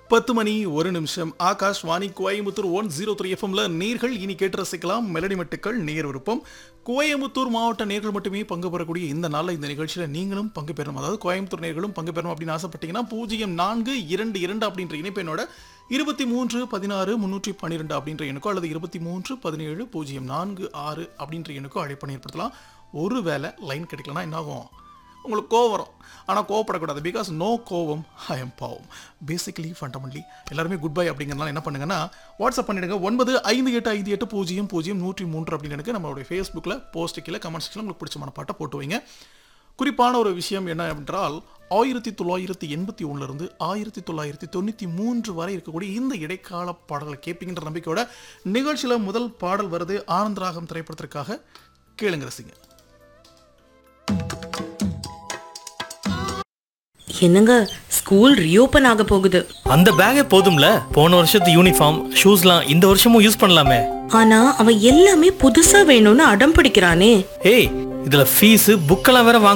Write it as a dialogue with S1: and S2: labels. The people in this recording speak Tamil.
S1: பத்து மணி ஒரு நிமிஷம் Akash Vani Coimbatore one zero three எஃப்எம்ல நேர்கள் இனி கேட்டு ரசிக்கலாம் மெலடி மெட்டுக்கள் நேர் விருப்பம் கோயம்புத்தூர் மாவட்ட நேர்கள் மட்டுமே பங்கு பெறக்கூடிய இந்த நாளில் இந்த நிகழ்ச்சியில் நீங்களும் பங்கு பெறணும் அதாவது கோயம்புத்தூர் நேர்களும் பங்கு பெறணும் அப்படின்னு ஆசைப்பட்டீங்கன்னா பூஜ்ஜியம் நான்கு இரண்டு இரண்டு அப்படின்ற இணைப்பெண்ணோட இருபத்தி மூன்று பதினாறு முன்னூற்றி பன்னிரெண்டு அப்படின்ற எண்ணுக்கோ அல்லது இருபத்தி மூன்று பதினேழு பூஜ்ஜியம் நான்கு ஆறு அப்படின்ற எண்ணுக்கோ அழைப்பணி ஏற்படுத்தலாம் ஒருவேளை லைன் கிடைக்கலனா என்னாகும் உங்களுக்கு கோவம் வரும் ஆனால் கோவப்படக்கூடாது பிகாஸ் நோ கோவம் ஐ எம் பாவம் பேசிக்கலி ஃபண்டமெண்ட்லி எல்லாருமே குட் பை அப்படிங்கிறனால என்ன பண்ணுங்கன்னா வாட்ஸ்அப் பண்ணிடுங்க ஒன்பது ஐந்து எட்டு ஐந்து எட்டு பூஜ்ஜியம் பூஜ்ஜியம் நூற்றி மூன்று அப்படின்னு எனக்கு நம்மளுடைய ஃபேஸ்புக்கில் போஸ்ட் கீழே கமெண்ட் செக்ஷனில் உங்களுக்கு பிடிச்சமான பாட்டை போட்டு வைங்க குறிப்பான ஒரு விஷயம் என்ன என்றால் ஆயிரத்தி தொள்ளாயிரத்தி எண்பத்தி ஒன்றுலேருந்து ஆயிரத்தி தொள்ளாயிரத்தி தொண்ணூற்றி மூன்று வரை இருக்கக்கூடிய இந்த இடைக்கால பாடல்களை கேட்பீங்கன்ற நம்பிக்கையோட நிகழ்ச்சியில் முதல் பாடல் வருது ஆனந்தராகம் திரைப்படத்திற்காக கேளுங்க ரசிங்க
S2: என்னங்க ஸ்கூல் ரீஓபன் ஆக போகுது
S3: அந்த பேக்கே போதும்ல போன வருஷத்து யூனிஃபார்ம் ஷூஸ்லாம் இந்த வருஷமும் யூஸ் பண்ணலாமே
S2: ஆனா அவன் எல்லாமே புதுசா வேணும்னு அடம் பிடிக்கிறானே
S3: ஏய் இதுல ஃபீஸ் புக்கெல்லாம் வேற வாங்க